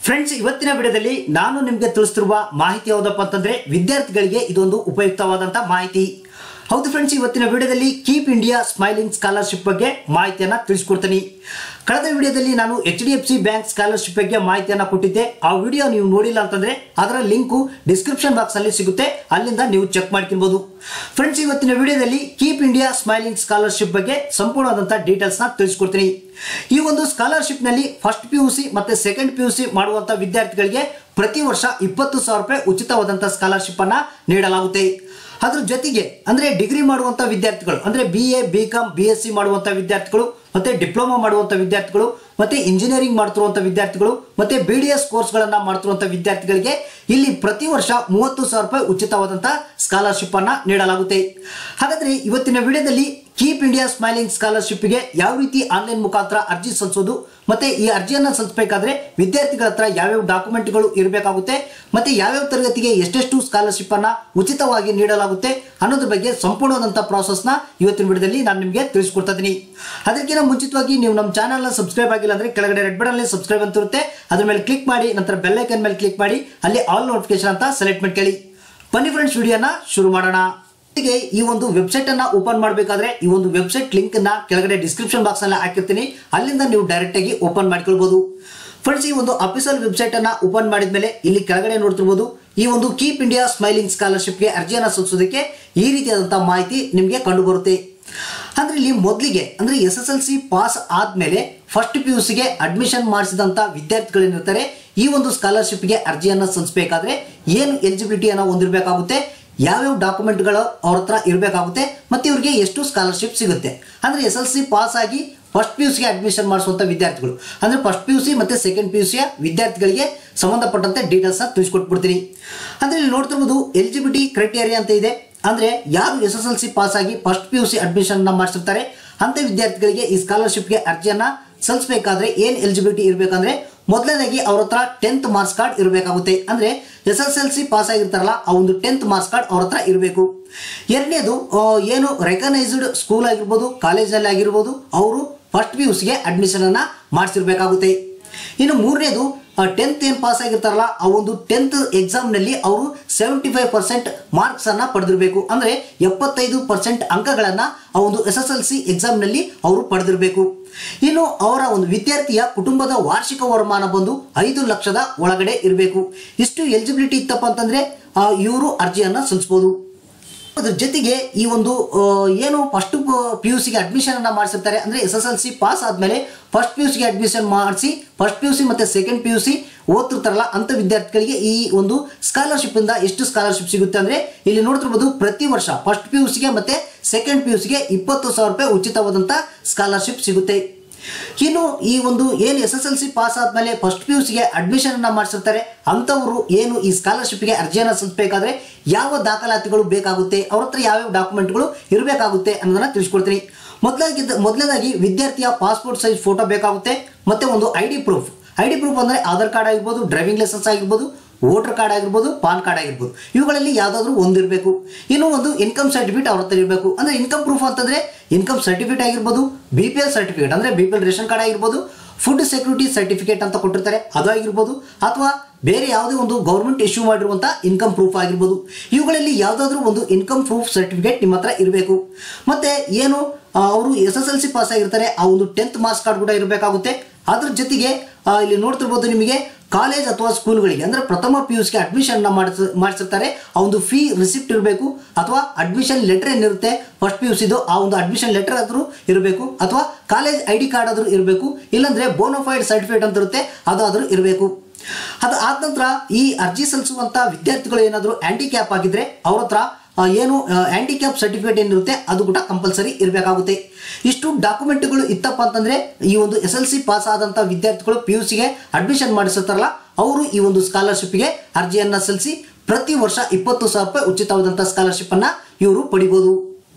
friends ಇವತ್ತಿನ ವಿಡಿಯೋದಲ್ಲಿ ನಾನು ನಿಮಗೆ ತಿಳಿಸ್ತಿರುವ ಮಾಹಿತಿ ಯಾವುದಪ್ಪ ಅಂತಂದ್ರೆ ವಿದ್ಯಾರ್ಥಿಗಳಿಗೆ ಇದೊಂದು ಉಪಯುಕ್ತವಾದಂಥ ಮಾಹಿತಿ ಹೌದು ಫ್ರೆಂಡ್ಸ್ ಇವತ್ತಿನ ವಿಡಿಯೋದಲ್ಲಿ ಕೀಪ್ ಇಂಡಿಯಾ ಸ್ಮೈಲಿಂಗ್ ಸ್ಕಾಲರ್ಶಿಪ್ ಬಗ್ಗೆ ಮಾಹಿತಿಯನ್ನ ತಿಳಿಸ್ಕೊಡ್ತೀನಿ ಕಳೆದ ವಿಡಿಯೋದಲ್ಲಿ ನಾನು H D F C bank scholarship ಬಗ್ಗೆ ಮಾಹಿತಿಯನ್ನ ಕೊಟ್ಟಿದ್ದೆ ಆ ವಿಡಿಯೋ ನೀವು ನೋಡಿಲ್ಲ ಅಂತಂದ್ರೆ ಅದರ ಲಿಂಕು ಡಿಸ್ಕ್ರಿಪ್ಷನ್ ಬಾಕ್ಸ್ ಅಲ್ಲಿ ಸಿಗುತ್ತೆ ಅಲ್ಲಿಂದ ನೀವು ಚೆಕ್ ಮಾಡ್ಕೊಬಹುದು ಫ್ರೆಂಡ್ಸ್ ಇವತ್ತಿನ ವಿಡಿಯೋದಲ್ಲಿ ಕೀಪ್ ಇಂಡಿಯಾ ಸ್ಮೈಲಿಂಗ್ ಸ್ಕಾಲರ್ಶಿಪ್ ಬಗ್ಗೆ ಸಂಪೂರ್ಣವಾದಂಥ ಡೀಟೇಲ್ಸ್ ನ ತಿಳಿಸ್ಕೊಡ್ತೀನಿ ಈ ಒಂದು ಸ್ಕಾಲರ್ಶಿಪ್ ನಲ್ಲಿ ಫಸ್ಟ್ ಪಿ ಯು ಸಿ ಮತ್ತೆ ಸೆಕೆಂಡ್ ಪಿ ಯು ಸಿ ಮಾಡುವಂತ ವಿದ್ಯಾರ್ಥಿಗಳಿಗೆ ಪ್ರತಿ ವರ್ಷ ಇಪ್ಪತ್ತು ಸಾವಿರ ರೂಪಾಯಿ ಉಚಿತವಾದಂತಹ ಸ್ಕಾಲರ್ಶಿಪ್ ಅನ್ನ ನೀಡಲಾಗುತ್ತೆ ಅದ್ರ ಜೊತೆಗೆ ಅಂದ್ರೆ ಡಿಗ್ರಿ ಮಾಡುವಂತ ವಿದ್ಯಾರ್ಥಿಗಳು ಅಂದ್ರೆ B A B com B S C ಮಾಡುವಂತ ವಿದ್ಯಾರ್ಥಿಗಳು ಮತ್ತೆ ಡಿಪ್ಲೊಮಾ ಮಾಡುವಂತ ವಿದ್ಯಾರ್ಥಿಗಳು ಮತ್ತೆ ಇಂಜಿನಿಯರಿಂಗ್ ಮಾಡ್ತಿರುವಂತ ವಿದ್ಯಾರ್ಥಿಗಳು ಮತ್ತೆ ಬಿ ಡಿ ಎಸ್ ಕೋರ್ಸ್ಗಳನ್ನ ಮಾಡ್ತಿರುವಂತ ವಿದ್ಯಾರ್ಥಿಗಳಿಗೆ ಇಲ್ಲಿ ಪ್ರತಿ ವರ್ಷ ಮೂವತ್ತು ಸಾವಿರ ರೂಪಾಯಿ ಉಚಿತವಾದಂತಹ ಸ್ಕಾಲರ್ಶಿಪ್ ಅನ್ನ ನೀಡಲಾಗುತ್ತೆ ಹಾಗಾದ್ರೆ ಇವತ್ತಿನ ವಿಡಿಯೋದಲ್ಲಿ ಕೀಪ್ ಇಂಡಿಯಾ ಸ್ಮೈಲಿಂಗ್ ಸ್ಕಾಲರ್ಶಿಪ್ಗೆ ಯಾವ ರೀತಿ ಆನ್ಲೈನ್ ಮುಖಾಂತರ ಅರ್ಜಿ ಸಲ್ಲಿಸೋದು ಮತ್ತೆ ಈ ಅರ್ಜಿಯನ್ನು ಸಲ್ಲಿಸಬೇಕಾದ್ರೆ ವಿದ್ಯಾರ್ಥಿಗಳ ಹತ್ರ ಯಾವ್ಯಾವ ಡಾಕ್ಯುಮೆಂಟ್ಗಳು ಇರಬೇಕಾಗುತ್ತೆ ಮತ್ತೆ ಯಾವ್ಯಾವ ತರಗತಿಗೆ ಎಷ್ಟೆಷ್ಟು ಸ್ಕಾಲರ್ಶಿಪ್ ಅನ್ನ ಉಚಿತವಾಗಿ ನೀಡಲಾಗುತ್ತೆ ಅನ್ನೋದ್ರ ಬಗ್ಗೆ ಸಂಪೂರ್ಣವಾದಂಥ ಪ್ರಾಸೆಸ್ನ ಇವತ್ತಿನ ವಿಡಿಯೋದಲ್ಲಿ ನಾನು ನಿಮಗೆ ತಿಳಿಸ್ಕೊಡ್ತಾ ಇದ್ದೀನಿ ಅದಕ್ಕಿಂತ ಮುಂಚಿತವಾಗಿ ನೀವು ನಮ್ಮ ಚಾನಲ್ನ ಸಬ್ಸ್ಕ್ರೈಬ್ ಆಗಿಲ್ಲ ಅಂದ್ರೆ ಕೆಳಗಡೆ ರೆಡ್ ಬಟನ್ ಸಬ್ಸ್ಕ್ರೈಬ್ ಅಂತ ಇರುತ್ತೆ ಅದ್ರ ಮೇಲೆ ಕ್ಲಿಕ್ ಮಾಡಿ ನಂತರ ಬೆಲ್ ಐಕನ್ ಮೇಲೆ ಕ್ಲಿಕ್ ಮಾಡಿ ಅಲ್ಲಿ ಆಲ್ ನೋಟಿಫಿಕೇಶನ್ ಅಂತ ಸೆಲೆಕ್ಟ್ ಮಾಡ್ಕೊಳ್ಳಿ ಬನ್ನಿ ಫ್ರೆಂಡ್ಸ್ ವಿಡಿಯೋನ ಶುರು ಮಾಡೋಣ ಹೀಗೆ ಈ ಒಂದು ವೆಬ್ಸೈಟ್ ಅನ್ನ ಓಪನ್ ಮಾಡಬೇಕಾದ್ರೆ ಈ ಒಂದು ವೆಬ್ಸೈಟ್ ಲಿಂಕ್ ನ ಕೆಳಗಡೆ ಡಿಸ್ಕ್ರಿಪ್ಷನ್ ಬಾಕ್ಸ್ ನಲ್ಲಿ ಹಾಕಿರ್ತೀನಿ ಅಲ್ಲಿಂದ ನೀವು ಡೈರೆಕ್ಟ್ ಆಗಿ ಓಪನ್ ಮಾಡ್ಕೊಳ್ಬಹುದು ಫ್ರೆಂಡ್ಸ್ ಈ ಒಂದು ಅಫಿಷಿಯಲ್ ವೆಬ್ಸೈಟ್ ಅನ್ನ ಓಪನ್ ಮಾಡಿದ್ಮೇಲೆ ಇಲ್ಲಿ ಕೆಳಗಡೆ ನೋಡ್ತಿರ್ಬೋದು ಈ ಒಂದು ಕೀಪ್ ಇಂಡಿಯಾ ಸ್ಮೈಲಿಂಗ್ ಸ್ಕಾಲರ್ಶಿಪ್ಗೆ ಅರ್ಜಿಯನ್ನು ಸಲ್ಲಿಸೋದಕ್ಕೆ ಈ ರೀತಿಯಾದಂತಹ ಮಾಹಿತಿ ನಿಮಗೆ ಕಂಡು ಬರುತ್ತೆ ಅಂದ್ರೆ ಇಲ್ಲಿ ಮೊದಲಿಗೆ ಅಂದ್ರೆ S S L C pass ಆದ್ಮೇಲೆ ಫಸ್ಟ್ ಪಿ ಯು ಸಿಗೆ ಅಡ್ಮಿಷನ್ ಮಾಡಿಸಿದಂತ ವಿದ್ಯಾರ್ಥಿಗಳೇನಿರ್ತಾರೆ ಈ ಒಂದು ಸ್ಕಾಲರ್ಶಿಪ್ಗೆ ಅರ್ಜಿಯನ್ನು ಸಲ್ಲಿಸಬೇಕಾದ್ರೆ ಏನು ಎಲಿಜಿಬಿಲಿಟಿಯನ್ನು ಹೊಂದಿರಬೇಕಾಗುತ್ತೆ ಯಾವ್ಯಾವ ಡಾಕ್ಯುಮೆಂಟ್ಗಳು ಅವ್ರ ಹತ್ರ ಇರಬೇಕಾಗುತ್ತೆ ಮತ್ತೆ ಇವ್ರಿಗೆ ಎಷ್ಟು ಸ್ಕಾಲರ್ಶಿಪ್ ಸಿಗುತ್ತೆ ಅಂದ್ರೆ ಎಸ್ ಎಲ್ ಸಿ ಪಾಸ್ ಆಗಿ ಫಸ್ಟ್ ಪಿ ಯು ಸಿಗೆ ಅಡ್ಮಿಷನ್ ಮಾಡಿಸುವಂಥ ವಿದ್ಯಾರ್ಥಿಗಳು ಅಂದ್ರೆ ಫಸ್ಟ್ ಪಿ ಯು ಸಿ ಮತ್ತೆ ಸೆಕೆಂಡ್ ಪಿ ಯು ಸಿಯ ವಿದ್ಯಾರ್ಥಿಗಳಿಗೆ ಸಂಬಂಧಪಟ್ಟಂತೆ ಡೀಟೇಲ್ಸ್ನ ತಿಳಿಸ್ಕೊಟ್ಬಿಡ್ತೀನಿ ಅಂದ್ರೆ ಇಲ್ಲಿ ನೋಡ್ತಿರ್ಬೋದು ಎಲಿಜಿಬಿಲಿಟಿ ಕ್ರೈಟೇರಿಯಾ ಅಂತ ಇದೆ ಅಂದ್ರೆ ಯಾರು S S L C pass ಆಗಿ first P U C admission ಮಾಡಿಸಿರ್ತಾರೆ ಅಂತ ವಿದ್ಯಾರ್ಥಿಗಳಿಗೆ ಈ ಸ್ಕಾಲರ್ಶಿಪ್ಗೆ ಅರ್ಜಿಯನ್ನ ಸಲ್ಲಿಸಬೇಕಾದ್ರೆ ಏನು ಎಲಿಜಿಬಿಲಿಟಿ ಇರಬೇಕಂದ್ರೆ ಮೊದಲನೇದಾಗಿ ಅವ್ರ ಹತ್ರ ಟೆಂತ್ ಮಾರ್ಕ್ಸ್ ಕಾರ್ಡ್ ಇರಬೇಕಾಗುತ್ತೆ ಅಂದ್ರೆ S S L C pass ಆಗಿರ್ತಾರಲ್ಲ ಆ ಒಂದು ಟೆಂತ್ ಮಾರ್ಕ್ಸ್ ಕಾರ್ಡ್ ಅವ್ರ ಹತ್ರ ಇರಬೇಕು ಎರಡನೇದು ಆ, ಏನು ರೆಕಗ್ನೈಸ್ಡ್ ಸ್ಕೂಲ್ ಆಗಿರ್ಬೋದು ಕಾಲೇಜಲ್ಲಿ ಆಗಿರ್ಬೋದು ಅವರು ಫಸ್ಟ್ ಪಿ ಯು ಸಿಗೆ ಅಡ್ಮಿಷನ್ ಅನ್ನ ಮಾಡಿಸಿರ್ಬೇಕಾಗುತ್ತೆ ಇನ್ನು ಮೂರನೇದು ಟೆಂತ್ ಏನು ಪಾಸ್ ಆಗಿರ್ತಾರಲ್ಲ ಆ ಒಂದು ಟೆಂತ್ ಎಕ್ಸಾಮ್ನಲ್ಲಿ ಅವರು ಸೆವೆಂಟಿ ಫೈವ್ ಪರ್ಸೆಂಟ್ ಮಾರ್ಕ್ಸ್ ಅನ್ನ ಪಡೆದಿರಬೇಕು ಅಂದ್ರೆ ಎಪ್ಪತ್ತೈದು ಪರ್ಸೆಂಟ್ ಅಂಕಗಳನ್ನ ಆ ಒಂದು ಎಸ್ ಎಸ್ ಎಲ್ ಸಿ ಎಕ್ಸಾಮ್ನಲ್ಲಿ ಅವರು ಪಡೆದಿರಬೇಕು ಇನ್ನು ಅವರ ಒಂದು ವಿದ್ಯಾರ್ಥಿಯ ಕುಟುಂಬದ ವಾರ್ಷಿಕ ವರಮಾನ ಬಂದು ಐದು ಲಕ್ಷದ ಒಳಗಡೆ ಇರಬೇಕು ಇಷ್ಟು ಎಲಿಜಿಬಿಲಿಟಿ ಇತ್ತಪ್ಪ ಅಂತಂದ್ರೆ ಇವರು ಅರ್ಜಿಯನ್ನ ಸಲ್ಲಿಸಬಹುದು ಅದ್ರ ಜೊತೆಗೆ ಈ ಒಂದು ಆ, ಏನು ಫಸ್ಟ್ ಪಿ ಯು ಸಿಗೆ ಅಡ್ಮಿಷನ್ ಅನ್ನ ಮಾಡಿಸಿರ್ತಾರೆ ಅಂದ್ರೆ S S L C pass ಆದ್ಮೇಲೆ ಫಸ್ಟ್ ಪಿ ಯು ಸಿಗೆ ಅಡ್ಮಿಷನ್ ಮಾಡಿಸಿ ಫಸ್ಟ್ ಪಿ ಯು ಸಿ ಮತ್ತೆ ಸೆಕೆಂಡ್ ಪಿ ಯು ಸಿ ಓದ್ತಿರ್ತಾರಲ್ಲ ಅಂತ ವಿದ್ಯಾರ್ಥಿಗಳಿಗೆ ಈ ಒಂದು ಸ್ಕಾಲರ್ಶಿಪ್ ಇಂದ ಎಷ್ಟು ಸ್ಕಾಲರ್ಶಿಪ್ ಸಿಗುತ್ತೆ ಅಂದ್ರೆ ಇಲ್ಲಿ ನೋಡ್ತಿರ್ಬೋದು ಪ್ರತಿ ವರ್ಷ ಫಸ್ಟ್ ಪಿ ಯು ಸಿಗೆ ಮತ್ತೆ ಸೆಕೆಂಡ್ ಪಿ ಯು ಸಿಗೆ ಇಪ್ಪತ್ತು ಸಾವಿರ ರೂಪಾಯಿ ಉಚಿತವಾದಂಥ ಸ್ಕಾಲರ್ಶಿಪ್ ಸಿಗುತ್ತೆ ಇನ್ನು ಈ ಒಂದು ಏನು S S L C pass ಆದಮೇಲೆ ಫಸ್ಟ್ ಪಿ ಯು ಸಿಗೆ ಅಡ್ಮಿಷನ್ ಅನ್ನ ಮಾಡಿಸಿರ್ತಾರೆ ಅಂಥವರು ಏನು ಈ ಸ್ಕಾಲರ್ಶಿಪ್ಗೆ ಅರ್ಜಿಯನ್ನು ಸಲ್ಲಿಸಬೇಕಾದ್ರೆ ಯಾವ ದಾಖಲಾತಿಗಳು ಬೇಕಾಗುತ್ತೆ ಅವ್ರ ಹತ್ರ ಯಾವ್ಯಾವ ಡಾಕ್ಯುಮೆಂಟ್ಗಳು ಇರಬೇಕಾಗುತ್ತೆ ಅನ್ನೋದನ್ನ ತಿಳಿಸ್ಕೊಡ್ತೀನಿ ಮೊದಲಾಗಿ ಮೊದಲನೇದಾಗಿ ವಿದ್ಯಾರ್ಥಿಯ ಪಾಸ್ಪೋರ್ಟ್ ಸೈಜ್ ಫೋಟೋ ಬೇಕಾಗುತ್ತೆ ಮತ್ತೆ ಒಂದು I D proof I D proof ಅಂದರೆ ಆಧಾರ್ ಕಾರ್ಡ್ ಆಗಿರ್ಬೋದು ಡ್ರೈವಿಂಗ್ ಲೈಸೆನ್ಸ್ ಆಗಿರ್ಬೋದು ವೋಟರ್ ಕಾರ್ಡ್ ಆಗಿರ್ಬೋದು ಪಾನ್ ಕಾರ್ಡ್ ಆಗಿರ್ಬೋದು ಇವುಗಳಲ್ಲಿ ಯಾವುದಾದ್ರೂ ಒಂದಿರಬೇಕು ಇನ್ನು ಒಂದು ಇನ್ಕಮ್ ಸರ್ಟಿಫಿಕೇಟ್ ಅವ್ರ ಹತ್ರ ಇರಬೇಕು ಅಂದರೆ ಇನ್ಕಮ್ ಪ್ರೂಫ್ ಅಂತಂದರೆ ಇನ್ಕಮ್ ಸರ್ಟಿಫಿಕೇಟ್ ಆಗಿರ್ಬೋದು ಬಿ ಪಿ ಎಲ್ ಸರ್ಟಿಫಿಕೇಟ್ ಅಂದರೆ B P L ration card ಆಗಿರ್ಬೋದು ಫುಡ್ ಸೆಕ್ಯೂರಿಟಿ ಸರ್ಟಿಫಿಕೇಟ್ ಅಂತ ಕೊಟ್ಟಿರ್ತಾರೆ ಅದು ಆಗಿರ್ಬೋದು ಅಥವಾ ಬೇರೆ ಯಾವುದೇ ಒಂದು ಗೌರ್ಮೆಂಟ್ ಇಶ್ಯೂ ಮಾಡಿರುವಂಥ ಇನ್ಕಮ್ ಪ್ರೂಫ್ ಆಗಿರ್ಬೋದು ಇವುಗಳಲ್ಲಿ ಯಾವುದಾದ್ರೂ ಒಂದು ಇನ್ಕಮ್ ಪ್ರೂಫ್ ಸರ್ಟಿಫಿಕೇಟ್ ನಿಮ್ಮ ಹತ್ರ ಇರಬೇಕು ಮತ್ತೆ ಏನು ಆ, ಅವರು S S L C pass ಆಗಿರ್ತಾರೆ ಆ ಒಂದು ಟೆಂತ್ ಮಾರ್ಕ್ಸ್ ಕಾರ್ಡ್ ಕೂಡ ಇರಬೇಕಾಗುತ್ತೆ ಅದ್ರ ಜೊತೆಗೆ ಆ, ಇಲ್ಲಿ ನೋಡ್ತಿರ್ಬೋದು ನಿಮಗೆ ಕಾಲೇಜ್ ಅಥವಾ ಸ್ಕೂಲ್ಗಳಿಗೆ ಅಂದ್ರೆ ಪ್ರಥಮ ಪಿ ಯು ಸಿಗೆ ಅಡ್ಮಿಷನ್ ಮಾಡಿಸ್ ಮಾಡಿಸಿರ್ತಾರೆ ಆ ಒಂದು ಫೀ ರಿಸಿಪ್ಟ್ ಇರಬೇಕು ಅಥವಾ ಅಡ್ಮಿಷನ್ ಲೆಟರ್ ಏನಿರುತ್ತೆ ಫಸ್ಟ್ ಪಿ ಯು ಸಿದು ಆ ಒಂದು ಅಡ್ಮಿಷನ್ ಲೆಟರ್ ಆದರೂ ಇರಬೇಕು ಅಥವಾ ಕಾಲೇಜ್ ಐ ಡಿ ಕಾರ್ಡ್ ಆದರೂ ಇರಬೇಕು ಇಲ್ಲಾಂದ್ರೆ ಬೋನೋಫೈಡ್ ಸರ್ಟಿಫಿಕೇಟ್ ಅಂತ ಇರುತ್ತೆ ಅದಾದರೂ ಇರಬೇಕು ಅದು ಆದ ನಂತರ ಈ ಅರ್ಜಿ ಸಲ್ಲಿಸುವಂತ ವಿದ್ಯಾರ್ಥಿಗಳು ಏನಾದರೂ ಹ್ಯಾಂಡಿಕ್ಯಾಪ್ ಆಗಿದ್ರೆ ಅವ್ರ ಹತ್ರ ಆ, ಏನು ಹ್ಯಾಂಡಿಕ್ಯಾಪ್ ಸರ್ಟಿಫಿಕೇಟ್ ಏನಿರುತ್ತೆ ಅದು ಕೂಡ ಕಂಪಲ್ಸರಿ ಇರಬೇಕಾಗುತ್ತೆ ಇಷ್ಟು ಡಾಕ್ಯುಮೆಂಟ್ಗಳು ಇತ್ತಪ್ಪ ಅಂತಂದ್ರೆ ಈ ಒಂದು ಎಸ್ ಎಲ್ ಸಿ ಪಾಸ್ ಆದಂಥ ವಿದ್ಯಾರ್ಥಿಗಳು ಪಿ ಯು ಸಿಗೆ ಅಡ್ಮಿಷನ್ ಮಾಡಿಸುತ್ತಾರಲ್ಲ ಅವರು ಈ ಒಂದು ಸ್ಕಾಲರ್ಶಿಪ್ಗೆ ಅರ್ಜಿಯನ್ನ ಸಲ್ಲಿಸಿ ಪ್ರತಿ ವರ್ಷ ಇಪ್ಪತ್ತು ಸಾವಿರ ರೂಪಾಯಿ ಉಚಿತವಾದಂಥ ಸ್ಕಾಲರ್ಶಿಪ್ ಅನ್ನ ಇವರು ಪಡಿಬೋದು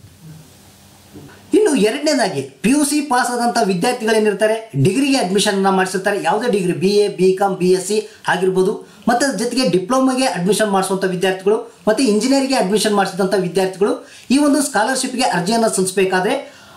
ಇನ್ನು ಎರಡನೇದಾಗಿ ಪಿ ಯು ಸಿ ಪಾಸ್ ಆದಂಥ ವಿದ್ಯಾರ್ಥಿಗಳೇನಿರ್ತಾರೆ ಡಿಗ್ರಿಗೆ ಅಡ್ಮಿಷನ್ ಅನ್ನ ಮಾಡಿಸಿರ್ತಾರೆ ಯಾವುದೇ degree B A B com B S C ಆಗಿರ್ಬೋದು ಮತ್ತು ಅದ್ರ ಜೊತೆಗೆ ಡಿಪ್ಲೊಮಾಗೆ ಅಡ್ಮಿಷನ್ ಮಾಡಿಸುವಂಥ ವಿದ್ಯಾರ್ಥಿಗಳು ಮತ್ತು ಇಂಜಿನಿಯರಿಂಗ್ಗೆ ಅಡ್ಮಿಷನ್ ಮಾಡಿಸಿದಂಥ ವಿದ್ಯಾರ್ಥಿಗಳು ಈ ಒಂದು ಸ್ಕಾಲರ್ಶಿಪ್ಗೆ ಅರ್ಜಿಯನ್ನು ಸಲ್ಲಿಸಬೇಕಾದ್ರೆ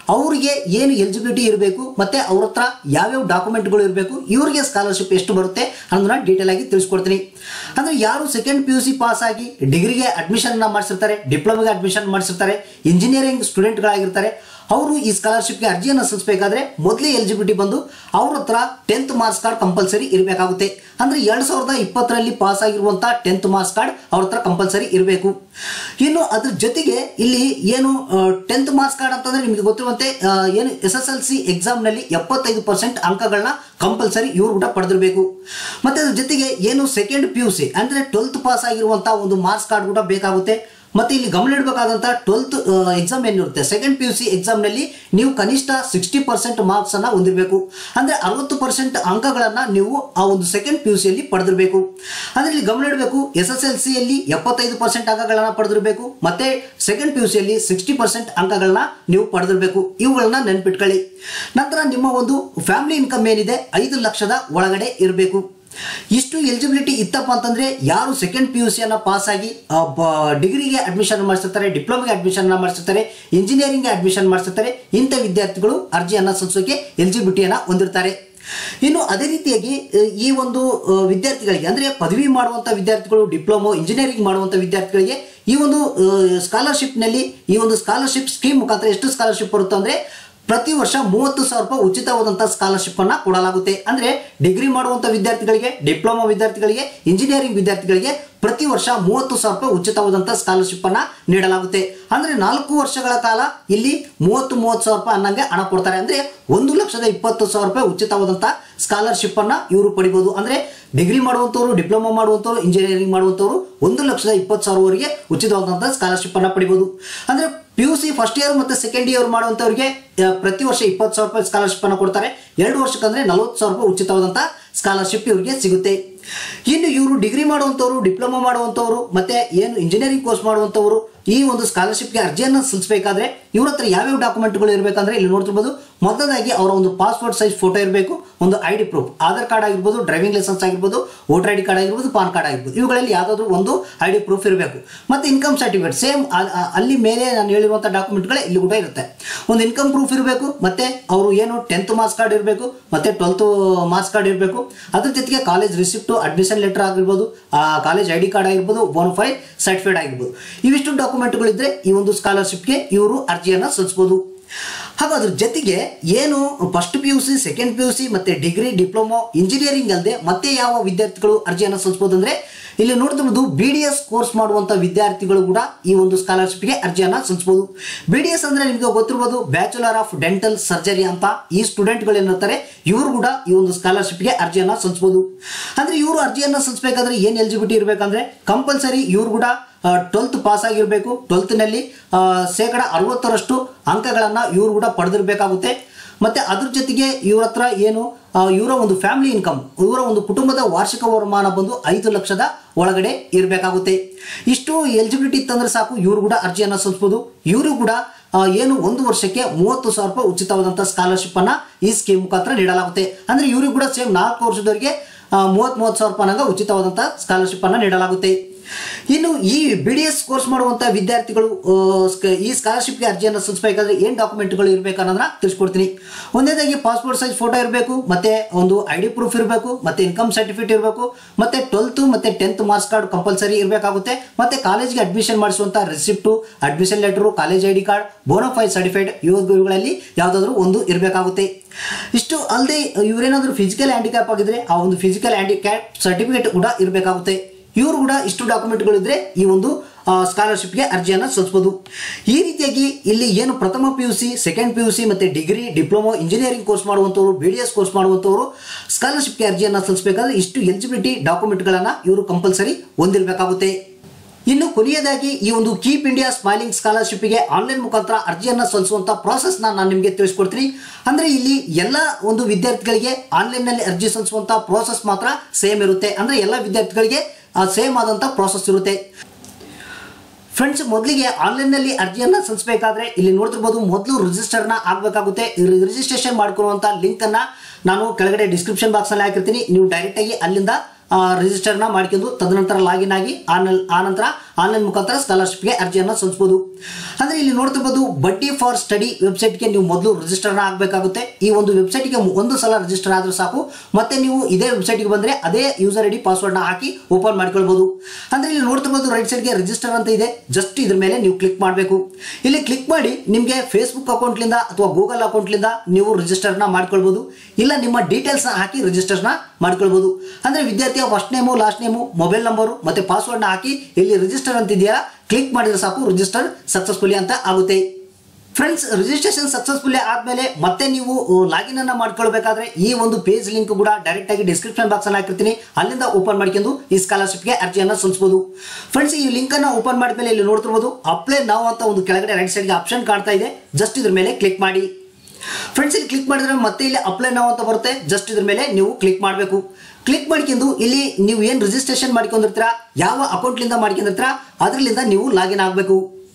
ಅವರಿಗೆ ಏನು ಎಲಿಜಿಬಿಲಿಟಿ ಇರಬೇಕು ಮತ್ತೆ ಅವ್ರ ಹತ್ರ ಯಾವ್ಯಾವ ಡಾಕ್ಯುಮೆಂಟ್ಗಳು ಇರಬೇಕು ಇವರಿಗೆ ಸ್ಕಾಲರ್ಶಿಪ್ ಎಷ್ಟು ಬರುತ್ತೆ ಅನ್ನೋದನ್ನ ಡೀಟೇಲ್ ಆಗಿ ತಿಳಿಸ್ಕೊಡ್ತೀನಿ ಅಂದ್ರೆ ಯಾರು second P U C pass ಆಗಿ ಡಿಗ್ರಿಗೆ ಅಡ್ಮಿಷನ್ ಮಾಡಿಸಿರ್ತಾರೆ ಡಿಪ್ಲೊಮಾಗೆ ಅಡ್ಮಿಷನ್ ಮಾಡಿಸಿರ್ತಾರೆ ಇಂಜಿನಿಯರಿಂಗ್ ಸ್ಟೂಡೆಂಟ್ಗಳಾಗಿರ್ತಾರೆ ಅವರು ಈ ಸ್ಕಾಲರ್ಶಿಪ್ಗೆ ಅರ್ಜಿಯನ್ನು ಸಲ್ಲಿಸಬೇಕಾದ್ರೆ ಮೊದಲೇ ಎಲಿಜಿಬಿಲಿಟಿ ಬಂದು ಅವ್ರ ಹತ್ರ ಟೆಂತ್ ಮಾರ್ಕ್ಸ್ ಕಾರ್ಡ್ ಕಂಪಲ್ಸರಿ ಇರಬೇಕಾಗುತ್ತೆ ಅಂದ್ರೆ ಎರಡ್ ಸಾವಿರದ ಇಪ್ಪತ್ತರಲ್ಲಿ ಪಾಸ್ ಆಗಿರುವಂಥ ಟೆಂತ್ ಮಾರ್ಕ್ಸ್ ಕಾರ್ಡ್ ಅವ್ರ ಹತ್ರ ಕಂಪಲ್ಸರಿ ಇರಬೇಕು ಇನ್ನು ಅದ್ರ ಜೊತೆಗೆ ಇಲ್ಲಿ ಏನು ಟೆಂತ್ ಮಾರ್ಕ್ಸ್ ಕಾರ್ಡ್ ಅಂತಂದ್ರೆ ನಿಮಗೆ ಗೊತ್ತಿರುವಂತೆ ಆ, ಏನು ಎಸ್ ಎಸ್ ಎಲ್ ಸಿ ಎಕ್ಸಾಮ್ನಲ್ಲಿ ಎಪ್ಪತ್ತೈದು ಪರ್ಸೆಂಟ್ ಅಂಕಗಳನ್ನ ಕಂಪಲ್ಸರಿ ಇವ್ರು ಕೂಡ ಪಡೆದಿರಬೇಕು ಮತ್ತೆ ಅದ್ರ ಜೊತೆಗೆ ಏನು ಸೆಕೆಂಡ್ ಪಿ ಯು ಸಿ ಅಂದ್ರೆ ಟ್ವೆಲ್ತ್ ಪಾಸ್ ಆಗಿರುವಂಥ ಒಂದು ಮಾರ್ಕ್ಸ್ ಕಾರ್ಡ್ ಕೂಡ ಬೇಕಾಗುತ್ತೆ ಮತ್ತೆ ಇಲ್ಲಿ ಗಮನ ಇಡಬೇಕಾದಂಥ ಟ್ವೆಲ್ತ್ ಎಕ್ಸಾಮ್ ಏನಿರುತ್ತೆ ಸೆಕೆಂಡ್ ಪಿ ಯು ಸಿ ಎಕ್ಸಾಮ್ನಲ್ಲಿ ನೀವು ಕನಿಷ್ಠ ಸಿಕ್ಸ್ಟಿ ಪರ್ಸೆಂಟ್ ಮಾರ್ಕ್ಸ್ ಅನ್ನ ಹೊಂದಿರಬೇಕು ಅಂದ್ರೆ ಅರವತ್ತು ಪರ್ಸೆಂಟ್ ಅಂಕಗಳನ್ನ ನೀವು ಆ ಒಂದು ಸೆಕೆಂಡ್ ಪಿ ಯು ಸಿಯಲ್ಲಿ ಪಡೆದಿರಬೇಕು ಅಂದ್ರೆ ಇಲ್ಲಿ ಗಮನ ಇಡಬೇಕು ಎಸ್ ಎಸ್ ಎಲ್ ಸಿಯಲ್ಲಿ ಎಪ್ಪತ್ತೈದು ಪರ್ಸೆಂಟ್ ಅಂಕಗಳನ್ನ ಪಡೆದಿರಬೇಕು ಮತ್ತೆ ಸೆಕೆಂಡ್ ಪಿ ಯು ಸಿಯಲ್ಲಿ ಸಿಕ್ಸ್ಟಿ ಪರ್ಸೆಂಟ್ ಅಂಕಗಳನ್ನ ನೀವು ಪಡೆದಿರಬೇಕು ಇವುಗಳನ್ನ ನೆನ್ಪಿಟ್ಕೊಳ್ಳಿ ನಂತರ ನಿಮ್ಮ ಒಂದು ಫ್ಯಾಮಿಲಿ ಇನ್ಕಮ್ ಏನಿದೆ ಐದು ಲಕ್ಷದ ಒಳಗಡೆ ಇರಬೇಕು ಇಷ್ಟು ಎಲಿಜಿಬಿಲಿಟಿ ಇತ್ತಪ್ಪ ಅಂತಂದ್ರೆ ಯಾರು ಸೆಕೆಂಡ್ ಪಿ ಯು ಸಿಯನ್ನು ಪಾಸ್ ಆಗಿ ಆ, ಬ- ಡಿಗ್ರಿಗೆ ಅಡ್ಮಿಷನ್ ಮಾಡಿಸಿರ್ತಾರೆ ಡಿಪ್ಲೊಮಾಗೆ ಅಡ್ಮಿಷನ್ ಮಾಡಿಸಿರ್ತಾರೆ ಇಂಜಿನಿಯರಿಂಗ್ಗೆ ಅಡ್ಮಿಷನ್ ಮಾಡಿಸಿರ್ತಾರೆ ಇಂಥ ವಿದ್ಯಾರ್ಥಿಗಳು ಅರ್ಜಿಯನ್ನು ಸಲ್ಲಿಸೋಕೆ ಎಲಿಜಿಬಿಲಿಟಿಯನ್ನು ಹೊಂದಿರ್ತಾರೆ ಇನ್ನು ಅದೇ ರೀತಿಯಾಗಿ ಆ, ಈ ಒಂದು ಆ, ವಿದ್ಯಾರ್ಥಿಗಳಿಗೆ ಅಂದ್ರೆ ಪದವಿ ಮಾಡುವಂಥ ವಿದ್ಯಾರ್ಥಿಗಳು ಡಿಪ್ಲೊಮೊ ಇಂಜಿನಿಯರಿಂಗ್ ಮಾಡುವಂಥ ವಿದ್ಯಾರ್ಥಿಗಳಿಗೆ ಈ ಒಂದು ಸ್ಕಾಲರ್ಶಿಪ್ನಲ್ಲಿ ಈ ಒಂದು ಸ್ಕಾಲರ್ಶಿಪ್ ಸ್ಕೀಮ್ ಮುಖಾಂತರ ಎಷ್ಟು ಸ್ಕಾಲರ್ಶಿಪ್ ಬರುತ್ತೆ ಅಂದ್ರೆ ಪ್ರತಿ ವರ್ಷ ಮೂವತ್ತು ಸಾವಿರ ರೂಪಾಯಿ ಉಚಿತವಾದಂತಹ ಸ್ಕಾಲರ್ಶಿಪ್ ಅನ್ನ ಕೊಡಲಾಗುತ್ತೆ ಅಂದ್ರೆ ಡಿಗ್ರಿ ಮಾಡುವಂತ ವಿದ್ಯಾರ್ಥಿಗಳಿಗೆ ಡಿಪ್ಲೊಮಾ ವಿದ್ಯಾರ್ಥಿಗಳಿಗೆ ಇಂಜಿನಿಯರಿಂಗ್ ವಿದ್ಯಾರ್ಥಿಗಳಿಗೆ ಪ್ರತಿ ವರ್ಷ ಮೂವತ್ತು ಸಾವಿರ ರೂಪಾಯಿ ಉಚಿತವಾದಂತಹ ಸ್ಕಾಲರ್ಶಿಪ್ ಅನ್ನ ನೀಡಲಾಗುತ್ತೆ ಅಂದ್ರೆ ನಾಲ್ಕು ವರ್ಷಗಳ ಕಾಲ ಇಲ್ಲಿ ಮೂವತ್ತು ಮೂವತ್ತು ಸಾವಿರ ರೂಪಾಯಿ ಅನ್ನಂಗೆ ಹಣ ಕೊಡ್ತಾರೆ ಅಂದ್ರೆ ಒಂದು ಲಕ್ಷದ ಇಪ್ಪತ್ತು ಸಾವಿರ ರೂಪಾಯಿ ಉಚಿತವಾದಂತಹ ಸ್ಕಾಲರ್ಶಿಪ್ ಅನ್ನ ಇವರು ಪಡಿಬಹುದು ಅಂದ್ರೆ ಡಿಗ್ರಿ ಮಾಡುವಂತವರು ಡಿಪ್ಲೊಮಾ ಮಾಡುವಂತವರು ಇಂಜಿನಿಯರಿಂಗ್ ಮಾಡುವಂತವರು ಒಂದು ಲಕ್ಷದ ಇಪ್ಪತ್ತು ಸಾವಿರವರೆಗೆ ಉಚಿತವಾದಂತಹ ಸ್ಕಾಲರ್ಶಿಪ್ ಅನ್ನ ಪಡಿಬಹುದು ಅಂದ್ರೆ P U C first year ಮತ್ತೆ ಸೆಕೆಂಡ್ ಇಯರ್ ಮಾಡುವಂತವರಿಗೆ ಆ, ಪ್ರತಿ ವರ್ಷ ಇಪ್ಪತ್ತು ಸಾವಿರ ರೂಪಾಯಿ ಸ್ಕಾಲರ್ಶಿಪ್ ಅನ್ನು ಕೊಡ್ತಾರೆ ಎರಡು ವರ್ಷಕ್ಕಂದ್ರೆ ನಲವತ್ತು ಸಾವಿರ ರೂಪಾಯಿ ಉಚಿತವಾದಂತಹ ಸ್ಕಾಲರ್ಶಿಪ್ ಇವರಿಗೆ ಸಿಗುತ್ತೆ ಇನ್ನು ಇವರು ಡಿಗ್ರಿ ಮಾಡುವಂಥವ್ರು ಡಿಪ್ಲೊಮಾ ಮಾಡುವಂಥವ್ರು ಮತ್ತೆ ಏನು ಇಂಜಿನಿಯರಿಂಗ್ ಕೋರ್ಸ್ ಮಾಡುವಂಥವ್ರು ಈ ಒಂದು ಸ್ಕಾಲರ್ಶಿಪ್ಗೆ ಅರ್ಜಿಯನ್ನು ಸಲ್ಲಿಸಬೇಕಾದ್ರೆ ಇವ್ರ ಹತ್ರ ಯಾವ್ಯಾವ ಡಾಕ್ಯುಮೆಂಟ್ಗಳು ಇರಬೇಕಂದ್ರೆ ಇಲ್ಲಿ ನೋಡ್ತಿರ್ಬೋದು ಮೊದಲದಾಗಿ ಅವರ ಒಂದು ಪಾಸ್ಪೋರ್ಟ್ ಸೈಜ್ ಫೋಟೋ ಇರಬೇಕು ಒಂದು I D proof Aadhaar card ಆಗಿರ್ಬೋದು ಡ್ರೈವಿಂಗ್ ಲೈಸೆನ್ಸ್ ಆಗಿರ್ಬೋದು ವೋಟರ್ ಐ ಡಿ ಕಾರ್ಡ್ ಆಗಿರ್ಬೋದು ಪಾನ್ ಕಾರ್ಡ್ ಆಗಿರ್ಬೋದು ಇವುಗಳಲ್ಲಿ ಯಾವುದಾದ್ರೂ ಒಂದು ಐ ಡಿ ಪ್ರೂಫ್ ಇರಬೇಕು ಮತ್ತೆ ಇನ್ಕಮ್ ಸರ್ಟಿಫಿಕೇಟ್ ಸೇಮ್ ಅಲ್ಲಿ ಮೇಲೆ ನಾನು ಹೇಳಿರುವಂಥ ಡಾಕ್ಯುಮೆಂಟ್ಗಳೇ ಇಲ್ಲಿ ಕೂಡ ಇರುತ್ತೆ ಒಂದು ಇನ್ಕಮ್ ಪ್ರೂಫ್ ಇರಬೇಕು ಮತ್ತೆ ಅವರು ಏನು ಟೆಂತ್ ಮಾರ್ಕ್ಸ್ ಕಾರ್ಡ್ ಇರಬೇಕು ಮತ್ತೆ ಟ್ವೆಲ್ತ್ ಮಾರ್ಕ್ಸ್ ಕಾರ್ಡ್ ಇರಬೇಕು ಅದ್ರ ಜೊತೆಗೆ ಕಾಲೇಜ್ ರಿಸಿಪ್ಟು ಅಡ್ಮಿಷನ್ ಲೆಟರ್ ಆಗಿರ್ಬೋದು ಕಾಲೇಜ್ ಐ ಡಿ ಕಾರ್ಡ್ ಆಗಿರ್ಬೋದು ಬೋನಫೈಡ್ ಸರ್ಟಿಫೈಡ್ ಆಗಿರ್ಬೋದು ಇವಿಷ್ಟು ಡಾಕ್ಯುಮೆಂಟ್ಗಳಿದ್ರೆ ಈ ಒಂದು ಸ್ಕಾಲರ್ಶಿಪ್ಗೆ ಇವರು ಅರ್ಜಿಯನ್ನು ಸಲ್ಲಿಸ್ಬೋದು ಹಾಗೂ ಅದ್ರ ಜೊತೆಗೆ ಏನು first P U C second P U C ಮತ್ತೆ ಡಿಗ್ರಿ ಡಿಪ್ಲೊಮೊ ಇಂಜಿನಿಯರಿಂಗ್ ಅಲ್ಲದೆ ಮತ್ತೆ ಯಾವ ವಿದ್ಯಾರ್ಥಿಗಳು ಅರ್ಜಿಯನ್ನು ಸಲ್ಲಿಸಬಹುದು ಅಂದ್ರೆ ಇಲ್ಲಿ ನೋಡ್ತಿರೋದು ಬಿ ಡಿ ಎಸ್ ಕೋರ್ಸ್ ಮಾಡುವಂತ ವಿದ್ಯಾರ್ಥಿಗಳು ಕೂಡ ಈ ಒಂದು ಸ್ಕಾಲರ್ಶಿಪ್ಗೆ ಅರ್ಜಿಯನ್ನು ಸಲ್ಲಿಸಬಹುದು ಬಿ ಡಿ ಎಸ್ ಅಂದ್ರೆ ನಿಮಗೆ ಗೊತ್ತಿರ್ಬೋದು ಬ್ಯಾಚುಲರ್ ಆಫ್ ಡೆಂಟಲ್ ಸರ್ಜರಿ ಅಂತ ಈ ಸ್ಟೂಡೆಂಟ್ಗಳು ಏನಿರ್ತಾರೆ ಇವರು ಕೂಡ ಈ ಒಂದು ಸ್ಕಾಲರ್ಶಿಪ್ಗೆ ಅರ್ಜಿಯನ್ನು ಸಲ್ಲಿಸಬಹುದು ಅಂದ್ರೆ ಇವರು ಅರ್ಜಿಯನ್ನು ಸಲ್ಲಿಸಬೇಕಾದ್ರೆ ಏನು ಎಲಿಜಿಬಿಲಿಟಿ ಇರಬೇಕಂದ್ರೆ ಕಂಪಲ್ಸರಿ ಇವರು ಕೂಡ ಟ್ವೆಲ್ತ್ ಪಾಸ್ ಆಗಿರಬೇಕು ಟ್ವೆಲ್ತ್ನಲ್ಲಿ ಶೇಕಡ ಅರವತ್ತರಷ್ಟು ಅಂಕಗಳನ್ನು ಇವರು ಕೂಡ ಪಡೆದಿರಬೇಕಾಗುತ್ತೆ ಮತ್ತೆ ಅದ್ರ ಜೊತೆಗೆ ಇವ್ರ ಹತ್ರ ಏನು ಆ, ಇವರ ಒಂದು ಫ್ಯಾಮಿಲಿ ಇನ್ಕಮ್ ಇವರ ಒಂದು ಕುಟುಂಬದ ವಾರ್ಷಿಕ ವರಮಾನ ಬಂದು ಐದು ಲಕ್ಷದ ಒಳಗಡೆ ಇರಬೇಕಾಗುತ್ತೆ ಇಷ್ಟು ಎಲಿಜಿಬಿಲಿಟಿ ಇತ್ತಂದ್ರೆ ಸಾಕು ಇವರು ಕೂಡ ಅರ್ಜಿಯನ್ನು ಸಲ್ಲಿಸ್ಬೋದು ಇವರು ಕೂಡ ಆ, ಏನು ಒಂದು ವರ್ಷಕ್ಕೆ ಮೂವತ್ತು ಸಾವಿರ ರೂಪಾಯಿ ಉಚಿತವಾದಂಥ ಸ್ಕಾಲರ್ಶಿಪ್ ಅನ್ನ ಈ ಸ್ಕೀಮ್ ಮುಖಾಂತರ ನೀಡಲಾಗುತ್ತೆ ಅಂದ್ರೆ ಇವ್ರಿಗೆ ಕೂಡ ಸೇಮ್ ನಾಲ್ಕು ವರ್ಷದವರೆಗೆ ಮೂವತ್ತು ಮೂವತ್ತು ಸಾವಿರ ರೂಪಾಯಿನಾಗ ಉಚಿತವಾದಂಥ ಸ್ಕಾಲರ್ಶಿಪ್ ಅನ್ನ ನೀಡಲಾಗುತ್ತೆ ಇನ್ನು ಈ ಬಿ ಡಿ ಎಸ್ ಕೋರ್ಸ್ ಮಾಡುವಂಥ ವಿದ್ಯಾರ್ಥಿಗಳು ಆ, ಸ್ಕ- ಈ ಸ್ಕಾಲರ್ಶಿಪ್ಗೆ ಅರ್ಜಿಯನ್ನು ಸಲ್ಲಿಸಬೇಕಾದ್ರೆ ಏನು ಡಾಕ್ಯುಮೆಂಟ್ಗಳು ಇರಬೇಕು ಅನ್ನೋದನ್ನ ತಿಳಿಸ್ಕೊಡ್ತೀನಿ ಒಂದೇದಾಗಿ ಪಾಸ್ಪೋರ್ಟ್ ಸೈಜ್ ಫೋಟೋ ಇರಬೇಕು ಮತ್ತೆ ಒಂದು ಐ ಡಿ ಪ್ರೂಫ್ ಇರಬೇಕು ಮತ್ತೆ ಇನ್ಕಮ್ ಸರ್ಟಿಫಿಕೇಟ್ ಇರಬೇಕು ಮತ್ತೆ ಟ್ವೆಲ್ತ್ ಮತ್ತೆ ಟೆಂತ್ ಮಾರ್ಕ್ಸ್ ಕಾರ್ಡ್ ಕಂಪಲ್ಸರಿ ಇರಬೇಕಾಗುತ್ತೆ ಮತ್ತೆ ಕಾಲೇಜ್ಗೆ ಅಡ್ಮಿಷನ್ ಮಾಡಿಸುವಂಥ receipt admission letter college I D card bonafide certified ಇವುಗಳಲ್ಲಿ ಯಾವುದಾದ್ರೂ ಒಂದು ಇರಬೇಕಾಗುತ್ತೆ ಇಷ್ಟು ಅಲ್ಲದೆ ಇವರೇನಾದರೂ ಫಿಸಿಕಲ್ ಹ್ಯಾಂಡಿಕ್ಯಾಪ್ ಆಗಿದ್ರೆ ಆ ಒಂದು ಫಿಸಿಕಲ್ ಹ್ಯಾಂಡಿಕ್ಯಾಪ್ ಸರ್ಟಿಫಿಕೇಟ್ ಕೂಡ ಇರಬೇಕಾಗುತ್ತೆ ಇವರು ಕೂಡ ಇಷ್ಟು ಡಾಕ್ಯುಮೆಂಟ್ಗಳಿದ್ರೆ ಈ ಒಂದು ಸ್ಕಾಲರ್ಶಿಪ್ಗೆ ಅರ್ಜಿಯನ್ನು ಸಲ್ಲಿಸಬಹುದು ಈ ರೀತಿಯಾಗಿ ಇಲ್ಲಿ ಏನು ಪ್ರಥಮ P U C second P U C ಮತ್ತು ಡಿಗ್ರಿ ಡಿಪ್ಲೊಮೊ ಇಂಜಿನಿಯರಿಂಗ್ ಕೋರ್ಸ್ ಮಾಡುವಂಥವ್ರು ಬಿ ಡಿ ಎಸ್ ಕೋರ್ಸ್ ಮಾಡುವಂಥವ್ರು ಸ್ಕಾಲರ್ಶಿಪ್ಗೆ ಅರ್ಜಿಯನ್ನು ಸಲ್ಲಿಸಬೇಕಾದ್ರೆ ಇಷ್ಟು ಎಲಿಜಿಬಿಲಿಟಿ ಡಾಕ್ಯುಮೆಂಟ್ಗಳನ್ನು ಇವರು ಕಂಪಲ್ಸರಿ ಹೊಂದಿರಬೇಕಾಗುತ್ತೆ ಇನ್ನು ಕೊನೆಯದಾಗಿ ಈ ಒಂದು ಕೀಪ್ ಇಂಡಿಯಾ ಸ್ಮೈಲಿಂಗ್ ಸ್ಕಾಲರ್ಶಿಪ್ಗೆ ಆನ್ಲೈನ್ ಮುಖಾಂತರ ಅರ್ಜಿಯನ್ನು ಸಲ್ಲಿಸುವಂತ ಪ್ರಾಸೆಸ್ನ ನಾನು ನಿಮಗೆ ತಿಳಿಸ್ಕೊಡ್ತೀನಿ ಅಂದ್ರೆ ಇಲ್ಲಿ ಎಲ್ಲ ಒಂದು ವಿದ್ಯಾರ್ಥಿಗಳಿಗೆ ಆನ್ಲೈನ್ನಲ್ಲಿ ಅರ್ಜಿ ಸಲ್ಲಿಸುವಂತ ಪ್ರೋಸೆಸ್ ಮಾತ್ರ ಸೇಮ್ ಇರುತ್ತೆ ಅಂದ್ರೆ ಎಲ್ಲ ವಿದ್ಯಾರ್ಥಿಗಳಿಗೆ ಸೇಮ್ ಆದಂತ ಪ್ರೋಸೆಸ್ ಇರುತ್ತೆ ಫ್ರೆಂಡ್ಸ್ ಮೊದಲಿಗೆ ಆನ್ಲೈನ್ನಲ್ಲಿ ಅರ್ಜಿಯನ್ನು ಸಲ್ಲಿಸಬೇಕಾದ್ರೆ ಇಲ್ಲಿ ನೋಡ್ತಿರ್ಬೋದು ಮೊದಲು ರಿಜಿಸ್ಟರ್ನ ಆಗಬೇಕಾಗುತ್ತೆ ರಿಜಿಸ್ಟ್ರೇಷನ್ ಮಾಡ್ಕೊಳ್ಳುವಂಥ ಲಿಂಕನ್ನು ನಾನು ಕೆಳಗಡೆ ಡಿಸ್ಕ್ರಿಪ್ಷನ್ ಬಾಕ್ಸಲ್ಲಿ ಹಾಕಿರ್ತೀನಿ ನೀವು ಡೈರೆಕ್ಟಾಗಿ ಅಲ್ಲಿಂದ ರಿಜಿಸ್ಟರ್ನ ಮಾಡ್ಕೊಂಡು ತದನಂತರ ಲಾಗಿನ್ ಆಗಿ ಆನ್ಲೈನ್ ಆನಂತರ ಆನ್ಲೈನ್ ಮುಖಾಂತರ ಸ್ಕಾಲರ್ಶಿಪ್ಗೆ ಅರ್ಜಿಯನ್ನು ಸಲ್ಲಿಸಬಹುದು ಅಂದರೆ ಇಲ್ಲಿ ನೋಡ್ತಿರ್ಬೋದು ಬಡ್ಡಿ ಫಾರ್ ಸ್ಟಡಿ ವೆಬ್ಸೈಟ್ಗೆ ನೀವು ಮೊದಲು ರಿಜಿಸ್ಟರ್ನ ಆಗಬೇಕಾಗುತ್ತೆ ಈ ಒಂದು ವೆಬ್ಸೈಟ್ಗೆ ಒಂದು ಸಲ ರಿಜಿಸ್ಟರ್ ಆದರೂ ಸಾಕು ಮತ್ತೆ ನೀವು ಇದೇ ವೆಬ್ಸೈಟ್ಗೆ ಬಂದರೆ ಅದೇ ಯೂಸರ್ ಐ ಡಿ ಪಾಸ್ವರ್ಡ್ನ ಹಾಕಿ ಓಪನ್ ಮಾಡ್ಕೊಳ್ಬೋದು ಅಂದರೆ ಇಲ್ಲಿ ನೋಡ್ತಿರ್ಬೋದು ರೈಟ್ ಸೈಡ್ಗೆ ರಿಜಿಸ್ಟರ್ ಅಂತ ಇದೆ ಜಸ್ಟ್ ಇದ್ರ ಮೇಲೆ ನೀವು ಕ್ಲಿಕ್ ಮಾಡಬೇಕು ಇಲ್ಲಿ ಕ್ಲಿಕ್ ಮಾಡಿ ನಿಮಗೆ ಫೇಸ್ಬುಕ್ ಅಕೌಂಟ್ಲಿಂದ ಅಥವಾ ಗೂಗಲ್ ಅಕೌಂಟ್ಲಿಂದ ನೀವು ರಿಜಿಸ್ಟರ್ನ ಮಾಡ್ಕೊಳ್ಬೋದು ಇಲ್ಲ ನಿಮ್ಮ ಡೀಟೇಲ್ಸ್ನ ಹಾಕಿ ರಿಜಿಸ್ಟರ್ನ ಮಾಡ್ಕೊಳ್ಬೋದು ಅಂದರೆ ವಿದ್ಯಾರ್ಥಿಯ first name last name mobile number ಮತ್ತು ಪಾಸ್ವರ್ಡ್ನ ಹಾಕಿ ಇಲ್ಲಿ ರಿಜಿಸ್ಟರ್ ಅಂತಿದೆಯಲ್ಲ ಕ್ಲಿಕ್ ಮಾಡಿದ್ರೆ ಸಾಕು ರಿಜಿಸ್ಟರ್ ಸಕ್ಸಸ್ಫುಲಿ ಅಂತ ಆಗುತ್ತೆ ಫ್ರೆಂಡ್ಸ್ ರಿಜಿಸ್ಟ್ರೇಷನ್ ಸಕ್ಸಸ್ಫುಲಿ ಆದಮೇಲೆ ಮತ್ತೆ ನೀವು ಲಾಗಿನ್ ಅನ್ನ ಮಾಡ್ಕೊಳ್ಬೇಕಾದ್ರೆ ಈ ಒಂದು ಪೇಜ್ ಲಿಂಕ್ ಕೂಡ ಡೈರೆಕ್ಟ್ ಆಗಿ ಡಿಸ್ಕ್ರಿಪ್ಷನ್ ಬಾಕ್ಸ್ ಅಲ್ಲಿ ಹಾಕಿರ್ತೀನಿ ಅಲ್ಲಿಂದ ಓಪನ್ ಮಾಡ್ಕೊಂಡು ಈ ಸ್ಕಾಲರ್ಶಿಪ್ಗೆ ಅರ್ಜಿಯನ್ನು ಸಲ್ಲಿಸಬಹುದು ಫ್ರೆಂಡ್ಸ್ ಈ ಲಿಂಕ್ ಅನ್ನ ಓಪನ್ ಮಾಡಿದ್ಮೇಲೆ ಇಲ್ಲಿ ನೋಡ್ತಿರ್ಬೋದು ಅಪ್ಲೈ ನಾವು ಅಂತ ಒಂದು ಕೆಳಗಡೆ ರೈಟ್ ಸೈಡ್ಗೆ ಆಪ್ಷನ್ ಕಾಣ್ತಾ ಇದೆ ಜಸ್ಟ್ ಇದ್ರ ಮೇಲೆ ಕ್ಲಿಕ್ ಮಾಡಿ ಫ್ರೆಂಡ್ಸ್ ಇಲ್ಲಿ ಕ್ಲಿಕ್ ಮಾಡಿದ್ರೆ ಮತ್ತೆ ಇಲ್ಲಿ ಅಪ್ಲೈ ನಾವು ಅಂತ ಬರುತ್ತೆ ಜಸ್ಟ್ ಇದ್ರ ಮೇಲೆ ನೀವು ಕ್ಲಿಕ್ ಮಾಡಬೇಕು ಕ್ಲಿಕ್ ಮಾಡ್ಕೊಂಡು ಇಲ್ಲಿ ನೀವು ಏನು ರಿಜಿಸ್ಟ್ರೇಷನ್ ಮಾಡ್ಕೊಂಡಿರ್ತೀರಾ ಯಾವ ಅಕೌಂಟ್ಲಿಂದ ಮಾಡ್ಕೊಂಡಿರ್ತೀರಾ ಅದರಲ್ಲಿಂದ ನೀವು ಲಾಗಿನ್ ಆಗಬೇಕು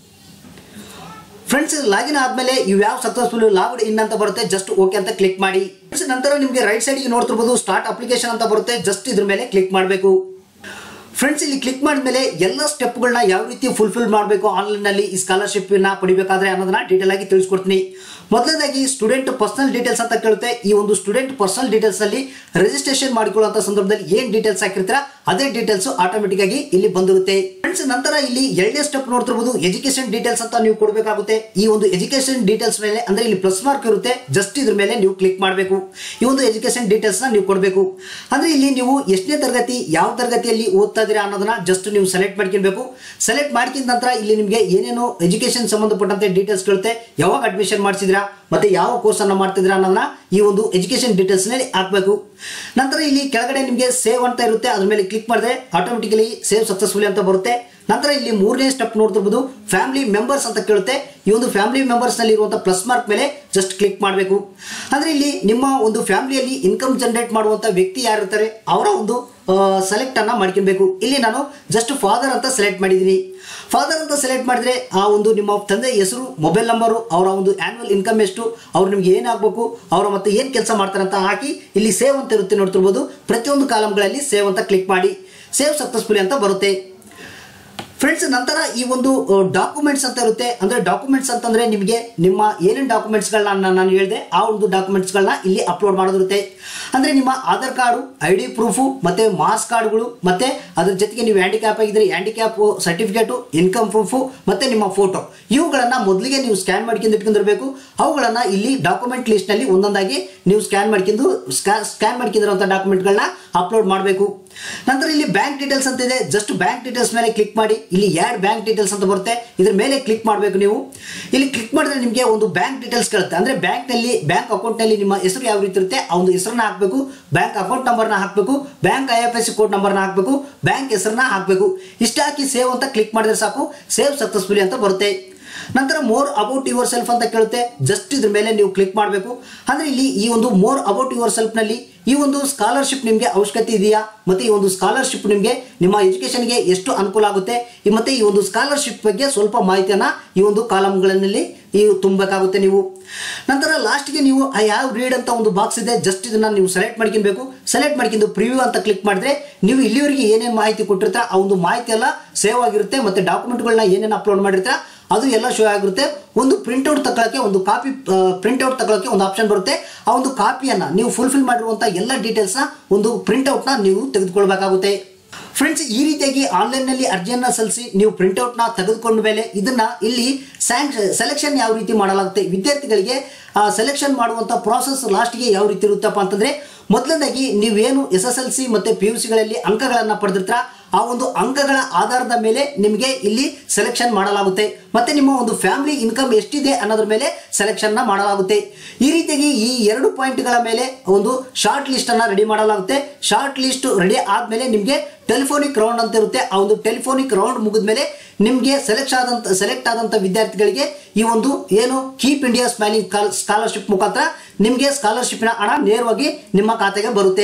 ಫ್ರೆಂಡ್ಸ್ ಲಾಗಿನ್ ಆದಮೇಲೆ ಇವು ಯಾವ ಸಕ್ಸಸ್ಫುಲ್ ಲಾಗ್ಡ್ ಇನ್ ಅಂತ ಬರುತ್ತೆ ಜಸ್ಟ್ ಓಕೆ ಅಂತ ಕ್ಲಿಕ್ ಮಾಡಿ ಫ್ರೆಂಡ್ಸ್ ನಂತರ ನಿಮಗೆ ರೈಟ್ ಸೈಡ್ಗೆ ನೋಡ್ತಿರ್ಬೋದು ಸ್ಟಾರ್ಟ್ ಅಪ್ಲಿಕೇಶನ್ ಅಂತ ಬರುತ್ತೆ ಜಸ್ಟ್ ಇದ್ರ ಮೇಲೆ ಕ್ಲಿಕ್ ಮಾಡಬೇಕು ಫ್ರೆಂಡ್ಸ್ ಇಲ್ಲಿ ಕ್ಲಿಕ್ ಮಾಡಿದ್ಮೇಲೆ ಎಲ್ಲ ಸ್ಟೆಪ್ಗಳನ್ನ ಯಾವ ರೀತಿ ಫುಲ್ಫಿಲ್ ಮಾಡಬೇಕು ಆನ್ಲೈನಲ್ಲಿ ಈ ಸ್ಕಾಲರ್ಶಿಪ್ನ ಪಡಿಬೇಕಾದ್ರೆ ಅನ್ನೋದನ್ನ ಡೀಟೇಲ್ ಆಗಿ ತಿಳಿಸ್ಕೊಡ್ತೀನಿ ಮೊದಲನೇದಾಗಿ ಸ್ಟೂಡೆಂಟ್ ಪರ್ಸನಲ್ ಡೀಟೇಲ್ಸ್ ಅಂತ ಕೇಳುತ್ತೆ ಈ ಒಂದು ಸ್ಟೂಡೆಂಟ್ ಪರ್ಸನಲ್ ಡೀಟೇಲ್ಸ್ ಅಲ್ಲಿ ರಿಜಿಸ್ಟ್ರೇಷನ್ ಮಾಡಿಕೊಳ್ಳುವಂತ ಸಂದರ್ಭದಲ್ಲಿ ಏನ್ ಡೀಟೇಲ್ಸ್ ಹಾಕಿರ್ತೀರಾ ಅದೇ ಡೀಟೇಲ್ಸ್ ಆಟೋಮೆಟಿಕ್ ಆಗಿ ಇಲ್ಲಿ ಬಂದಿರುತ್ತೆ ಫ್ರೆಂಡ್ಸ್ ನಂತರ ಇಲ್ಲಿ ಎರಡನೇ ಸ್ಟೆಪ್ ನೋಡ್ತಿರ್ಬೋದು ಎಜುಕೇಶನ್ ಡೀಟೇಲ್ಸ್ ಅಂತ ನೀವು ಕೊಡಬೇಕಾಗುತ್ತೆ ಈ ಒಂದು ಎಜುಕೇಶನ್ ಡೀಟೇಲ್ಸ್ ಮೇಲೆ ಅಂದ್ರೆ ಇಲ್ಲಿ ಪ್ಲಸ್ ಮಾರ್ಕ್ ಇರುತ್ತೆ ಜಸ್ಟ್ ಇದ್ರ ಮೇಲೆ ನೀವು ಕ್ಲಿಕ್ ಮಾಡಬೇಕು ಈ ಒಂದು ಎಜುಕೇಶನ್ ಡೀಟೇಲ್ಸ್ ನ ನೀವು ಕೊಡಬೇಕು ಅಂದ್ರೆ ಇಲ್ಲಿ ನೀವು ಎಷ್ಟನೇ ತರಗತಿ ಯಾವ ತರಗತಿಯಲ್ಲಿ ಓದ್ತಾ ಇದ್ದೀರಾ ಅನ್ನೋದನ್ನ ಜಸ್ಟ್ ನೀವು ಸೆಲೆಕ್ಟ್ ಮಾಡ್ಕೊಳ್ಬೇಕು ಸೆಲೆಕ್ಟ್ ಮಾಡ್ಕಿದ ನಂತರ ಇಲ್ಲಿ ನಿಮಗೆ ಏನೇನು ಎಜುಕೇಶನ್ ಸಂಬಂಧಪಟ್ಟಂತೆ ಡೀಟೇಲ್ಸ್ ಕೇಳುತ್ತೆ ಯಾವಾಗ ಅಡ್ಮಿಷನ್ ಮಾಡಿಸಿದ್ರಾ ಮತ್ತೆ ಯಾವ ಕೋರ್ಸ್ ಅನ್ನ ಮಾಡ್ತಿದ್ರಾ ಅನ್ನೋದನ್ನ ಈ ಒಂದು ಎಜುಕೇಶನ್ ಡೀಟೇಲ್ಸ್ ನಲ್ಲಿ ಹಾಕಬೇಕು ನಂತರ ಇಲ್ಲಿ ಕೆಳಗಡೆ ನಿಮಗೆ ಸೇವ್ ಅಂತ ಇರುತ್ತೆ ಅದ್ರ ಮೇಲೆ ಕ್ಲಿಕ್ ಮಾಡಿದ್ರೆ ಆಟೋಮೆಟಿಕಲಿ ಸೇವ್ ಸಕ್ಸಸ್ಫುಲಿ ಅಂತ ಬರುತ್ತೆ ನಂತರ ಇಲ್ಲಿ ಮೂರನೇ ಸ್ಟೆಪ್ ನೋಡ್ತಿರ್ಬೋದು ಫ್ಯಾಮಿಲಿ ಮೆಂಬರ್ಸ್ ಅಂತ ಕೇಳುತ್ತೆ ಈ ಒಂದು ಫ್ಯಾಮಿಲಿ ಮೆಂಬರ್ಸ್ ನಲ್ಲಿ ಇರುವಂತಹ ಪ್ಲಸ್ ಮಾರ್ಕ್ ಮೇಲೆ ಜಸ್ಟ್ ಕ್ಲಿಕ್ ಮಾಡಬೇಕು ಅಂದ್ರೆ ಇಲ್ಲಿ ನಿಮ್ಮ ಒಂದು ಫ್ಯಾಮಿಲಿಯಲ್ಲಿ ಇನ್ಕಮ್ ಜನರೇಟ್ ಮಾಡುವಂತ ವ್ಯಕ್ತಿ ಯಾರಿರ್ತಾರೆ ಅವರ ಒಂದು ಸೆಲೆಕ್ಟ್ ಅನ್ನ ಮಾಡ್ಕೊಬೇಕು ಇಲ್ಲಿ ನಾನು ಜಸ್ಟ್ ಫಾದರ್ ಅಂತ ಸೆಲೆಕ್ಟ್ ಮಾಡಿದ್ದೀನಿ ಫಾದರ್ ಅಂತ ಸೆಲೆಕ್ಟ್ ಮಾಡಿದ್ರೆ ಆ ಒಂದು ನಿಮ್ಮ ತಂದೆ ಹೆಸರು ಮೊಬೈಲ್ ನಂಬರು ಅವರ ಒಂದು ಆನ್ಯುವಲ್ ಇನ್ಕಮ್ ಎಷ್ಟು ಅವ್ರು ನಿಮ್ಗೆ ಏನಾಗಬೇಕು ಅವರ ಮತ್ತೆ ಏನು ಕೆಲಸ ಮಾಡ್ತಾರೆ ಅಂತ ಹಾಕಿ ಇಲ್ಲಿ ಸೇವ್ ಅಂತ ಇರುತ್ತೆ ನೋಡ್ತಿರ್ಬೋದು ಪ್ರತಿಯೊಂದು ಕಾಲಮ್ಗಳಲ್ಲಿ ಸೇವ್ ಅಂತ ಕ್ಲಿಕ್ ಮಾಡಿ ಸೇವ್ ಸಕ್ಸಸ್ಫುಲಿ ಅಂತ ಬರುತ್ತೆ ಫ್ರೆಂಡ್ಸ್ ನಂತರ ಈ ಒಂದು ಡಾಕ್ಯುಮೆಂಟ್ಸ್ ಅಂತ ಇರುತ್ತೆ ಅಂದ್ರೆ ಡಾಕ್ಯುಮೆಂಟ್ಸ್ ಅಂತಂದ್ರೆ ನಿಮಗೆ ನಿಮ್ಮ ಏನೇನು ಡಾಕ್ಯುಮೆಂಟ್ಸ್ಗಳನ್ನ ನಾನು ಹೇಳಿದೆ ಆ ಒಂದು ಡಾಕ್ಯುಮೆಂಟ್ಸ್ಗಳನ್ನ ಇಲ್ಲಿ ಅಪ್ಲೋಡ್ ಮಾಡೋದಿರುತ್ತೆ ಅಂದ್ರೆ ನಿಮ್ಮ Aadhaar card I D proof ಮತ್ತೆ ಮಾರ್ಕ್ಸ್ ಕಾರ್ಡ್ಗಳು ಮತ್ತೆ ಅದ್ರ ಜೊತೆಗೆ ನೀವು ಹ್ಯಾಂಡಿಕ್ಯಾಪ್ ಆಗಿದ್ರೆ ಹ್ಯಾಂಡಿಕ್ಯಾಪ್ ಸರ್ಟಿಫಿಕೇಟು ಇನ್ಕಮ್ ಪ್ರೂಫು ಮತ್ತೆ ನಿಮ್ಮ ಫೋಟೋ ಇವುಗಳನ್ನ ಮೊದಲಿಗೆ ನೀವು ಸ್ಕ್ಯಾನ್ ಮಾಡ್ಕೊಂಡು ಇಟ್ಕೊಂಡಿರ್ಬೇಕು ಅವುಗಳನ್ನ ಇಲ್ಲಿ ಡಾಕ್ಯುಮೆಂಟ್ ಲಿಸ್ಟ್ ನಲ್ಲಿ ಒಂದೊಂದಾಗಿ ನೀವು ಸ್ಕ್ಯಾನ್ ಮಾಡ್ಕೊಂಡು ಸ್ಕ್ಯಾನ್ ಮಾಡ್ಕೊಂಡಿರುವಂಥ ಡಾಕ್ಯುಮೆಂಟ್ಗಳನ್ನ ಅಪ್ಲೋಡ್ ಮಾಡಬೇಕು ನಂತರ ಇಲ್ಲಿ ಬ್ಯಾಂಕ್ ಡೀಟೇಲ್ಸ್ ಅಂತ ಇದೆ ಜಸ್ಟ್ ಬ್ಯಾಂಕ್ ಡೀಟೇಲ್ಸ್ ಮೇಲೆ ಕ್ಲಿಕ್ ಮಾಡಿ ಇಲ್ಲಿ ಯಾಡ್ ಬ್ಯಾಂಕ್ ಡೀಟೇಲ್ಸ್ ಅಂತ ಬರುತ್ತೆ ಇದ್ರ ಮೇಲೆ ಕ್ಲಿಕ್ ಮಾಡಬೇಕು ನೀವು ಇಲ್ಲಿ ಕ್ಲಿಕ್ ಮಾಡಿದ್ರೆ ನಿಮಗೆ ಒಂದು ಬ್ಯಾಂಕ್ ಡೀಟೇಲ್ಸ್ ಕೇಳುತ್ತೆ ಅಂದ್ರೆ ಬ್ಯಾಂಕ್ನಲ್ಲಿ ಬ್ಯಾಂಕ್ ಅಕೌಂಟ್ನಲ್ಲಿ ನಿಮ್ಮ ಹೆಸರು ಯಾವ ರೀತಿ ಇರುತ್ತೆ ಆ ಒಂದು ಹೆಸರನ್ನ ಹಾಕಬೇಕು ಬ್ಯಾಂಕ್ ಅಕೌಂಟ್ ನಂಬರ್ನ ಹಾಕಬೇಕು bank I F S code ನಂಬರ್ನ ಹಾಕಬೇಕು ಬ್ಯಾಂಕ್ ಹೆಸರನ್ನ ಹಾಕಬೇಕು ಇಷ್ಟ ಹಾಕಿ ಸೇವ್ ಅಂತ ಕ್ಲಿಕ್ ಮಾಡಿದ್ರೆ ಸಾಕು ಸೇವ್ ಸಕ್ಸಸ್ಫುಲಿ ಅಂತ ಬರುತ್ತೆ ನಂತರ ಮೋರ್ ಅಬೌಟ್ ಯುವರ್ ಸೆಲ್ಫ್ ಅಂತ ಕೇಳುತ್ತೆ ಜಸ್ಟ್ ಇದ್ರ ಮೇಲೆ ನೀವು ಕ್ಲಿಕ್ ಮಾಡಬೇಕು ಅಂದ್ರೆ ಇಲ್ಲಿ ಈ ಒಂದು ಮೋರ್ ಅಬೌಟ್ ಯುವರ್ ಸೆಲ್ಫ್ ನಲ್ಲಿ ಈ ಒಂದು ಸ್ಕಾಲರ್ಶಿಪ್ ನಿಮಗೆ ಅವಶ್ಯಕತೆ ಇದೆಯಾ ಮತ್ತೆ ಈ ಒಂದು ಸ್ಕಾಲರ್ಶಿಪ್ ನಿಮಗೆ ನಿಮ್ಮ ಎಜುಕೇಶನ್ಗೆ ಎಷ್ಟು ಅನುಕೂಲ ಆಗುತ್ತೆ ಈ ಮತ್ತೆ ಈ ಒಂದು ಸ್ಕಾಲರ್ಶಿಪ್ ಬಗ್ಗೆ ಸ್ವಲ್ಪ ಮಾಹಿತಿಯನ್ನ ಈ ಒಂದು ಕಾಲಮ್ಗಳಲ್ಲಿ ನೀವು ತುಂಬಬೇಕಾಗುತ್ತೆ ನೀವು ನಂತರ ಲಾಸ್ಟ್ಗೆ ನೀವು ಆ ಯಾವ ರೀಡ್ ಅಂತ ಒಂದು ಬಾಕ್ಸ್ ಇದೆ ಜಸ್ಟ್ ಇದನ್ನ ನೀವು ಸೆಲೆಕ್ಟ್ ಮಾಡ್ಕೊಬೇಕು ಸೆಲೆಕ್ಟ್ ಮಾಡ್ಕೊಂಡು ಪ್ರಿವ್ಯೂ ಅಂತ ಕ್ಲಿಕ್ ಮಾಡಿದ್ರೆ ನೀವು ಇಲ್ಲಿವರೆಗೆ ಏನೇನು ಮಾಹಿತಿ ಕೊಟ್ಟಿರ್ತೀರ ಆ ಒಂದು ಮಾಹಿತಿ ಎಲ್ಲ ಸೇವ್ ಆಗಿರುತ್ತೆ ಮತ್ತೆ ಡಾಕ್ಯುಮೆಂಟ್ಗಳನ್ನ ಏನೇನು ಅಪ್ಲೋಡ್ ಮಾಡಿರ್ತೀರ ಅದು ಎಲ್ಲ ಶೋ ಆಗಿರುತ್ತೆ ಒಂದು ಪ್ರಿಂಟ್ಔಟ್ ತಗೊಳಕ್ಕೆ ಒಂದು ಕಾಪಿ ಪ್ರಿಂಟ್ಔಟ್ ತಗೊಳಕ್ಕೆ ಒಂದು ಆಪ್ಷನ್ ಬರುತ್ತೆ ಆ ಒಂದು ಕಾಪಿಯನ್ನು ನೀವು ಫುಲ್ಫಿಲ್ ಮಾಡಿರುವಂಥ ಎಲ್ಲ ಡೀಟೇಲ್ಸ್ನ ಒಂದು ಪ್ರಿಂಟ್ಔಟ್ನ ನೀವು ತೆಗೆದುಕೊಳ್ಬೇಕಾಗುತ್ತೆ ಫ್ರೆಂಡ್ಸ್ ಈ ರೀತಿಯಾಗಿ ಆನ್ಲೈನ್ನಲ್ಲಿ ಅರ್ಜಿಯನ್ನು ಸಲ್ಲಿಸಿ ನೀವು ಪ್ರಿಂಟ್ಔಟ್ನ ತೆಗೆದುಕೊಂಡ ಮೇಲೆ ಇದನ್ನ ಇಲ್ಲಿ ಸ್ಯಾಂಕ್ಷ ಸೆಲೆಕ್ಷನ್ ಯಾವ ರೀತಿ ಮಾಡಲಾಗುತ್ತೆ ವಿದ್ಯಾರ್ಥಿಗಳಿಗೆ ಸೆಲೆಕ್ಷನ್ ಮಾಡುವಂಥ ಪ್ರಾಸೆಸ್ ಲಾಸ್ಟ್ಗೆ ಯಾವ ರೀತಿ ಇರುತ್ತಪ್ಪ ಅಂತಂದರೆ ಮೊದಲನೇದಾಗಿ ನೀವೇನು ಎಸ್ ಎಸ್ ಎಲ್ ಸಿ ಮತ್ತು ಪಿ ಯು ಸಿಗಳಲ್ಲಿ ಅಂಕಗಳನ್ನು ಪಡೆದಿರ್ತೀರ ಆ ಒಂದು ಅಂಕಗಳ ಆಧಾರದ ಮೇಲೆ ನಿಮಗೆ ಇಲ್ಲಿ ಸೆಲೆಕ್ಷನ್ ಮಾಡಲಾಗುತ್ತೆ ಮತ್ತೆ ನಿಮ್ಮ ಒಂದು ಫ್ಯಾಮಿಲಿ ಇನ್ಕಮ್ ಎಷ್ಟಿದೆ ಅನ್ನೋದ್ರ ಮೇಲೆ ಸೆಲೆಕ್ಷನ್ನ ಮಾಡಲಾಗುತ್ತೆ ಈ ರೀತಿಯಾಗಿ ಈ ಎರಡು ಪಾಯಿಂಟ್ಗಳ ಮೇಲೆ ಒಂದು ಶಾರ್ಟ್ ಲಿಸ್ಟ್ ಅನ್ನ ರೆಡಿ ಮಾಡಲಾಗುತ್ತೆ ಶಾರ್ಟ್ ಲಿಸ್ಟ್ ರೆಡಿ ಆದ್ಮೇಲೆ ನಿಮಗೆ ಟೆಲಿಫೋನಿಕ್ ರೌಂಡ್ ಅಂತ ಇರುತ್ತೆ ಆ ಒಂದು ಟೆಲಿಫೋನಿಕ್ ರೌಂಡ್ ಮುಗಿದ್ಮೇಲೆ ನಿಮಗೆ ಸೆಲೆಕ್ಟ್ ಆದಂತ ಸೆಲೆಕ್ಟ್ ಆದಂಥ ವಿದ್ಯಾರ್ಥಿಗಳಿಗೆ ಈ ಒಂದು ಏನು ಕೀಪ್ ಇಂಡಿಯಾ ಸ್ಮೈಲಿಂಗ್ ಸ್ಕಾಲರ್ಶಿಪ್ ಮುಖಾಂತರ ನಿಮಗೆ ಸ್ಕಾಲರ್ಶಿಪ್ನ ಹಣ ನೇರವಾಗಿ ನಿಮ್ಮ ಖಾತೆಗೆ ಬರುತ್ತೆ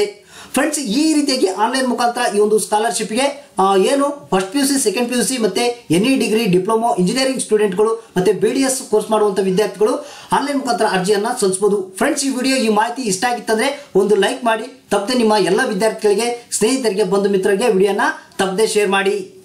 ಫ್ರೆಂಡ್ಸ್ ಈ ರೀತಿಯಾಗಿ ಆನ್ಲೈನ್ ಮುಖಾಂತರ ಈ ಒಂದು ಸ್ಕಾಲರ್ಶಿಪ್ಗೆ ಏನು first P U C second P U C ಮತ್ತೆ N E degree diploma engineering ಸ್ಟೂಡೆಂಟ್ಗಳು ಮತ್ತೆ ಬಿ ಡಿ ಎಸ್ ಕೋರ್ಸ್ ಮಾಡುವಂತ ವಿದ್ಯಾರ್ಥಿಗಳು ಆನ್ಲೈನ್ ಮುಖಾಂತರ ಅರ್ಜಿಯನ್ನ ಸಲ್ಲಿಸಬಹುದು ಫ್ರೆಂಡ್ಸ್ ಈ ವಿಡಿಯೋ ಈ ಮಾಹಿತಿ ಇಷ್ಟ ಆಗಿತ್ತಂದ್ರೆ ಒಂದು ಲೈಕ್ ಮಾಡಿ ತಪ್ಪದೆ ನಿಮ್ಮ ಎಲ್ಲ ವಿದ್ಯಾರ್ಥಿಗಳಿಗೆ ಸ್ನೇಹಿತರಿಗೆ ಬಂಧು ಮಿತ್ರರಿಗೆ ವಿಡಿಯೋನ ತಪ್ಪದೆ ಶೇರ್ ಮಾಡಿ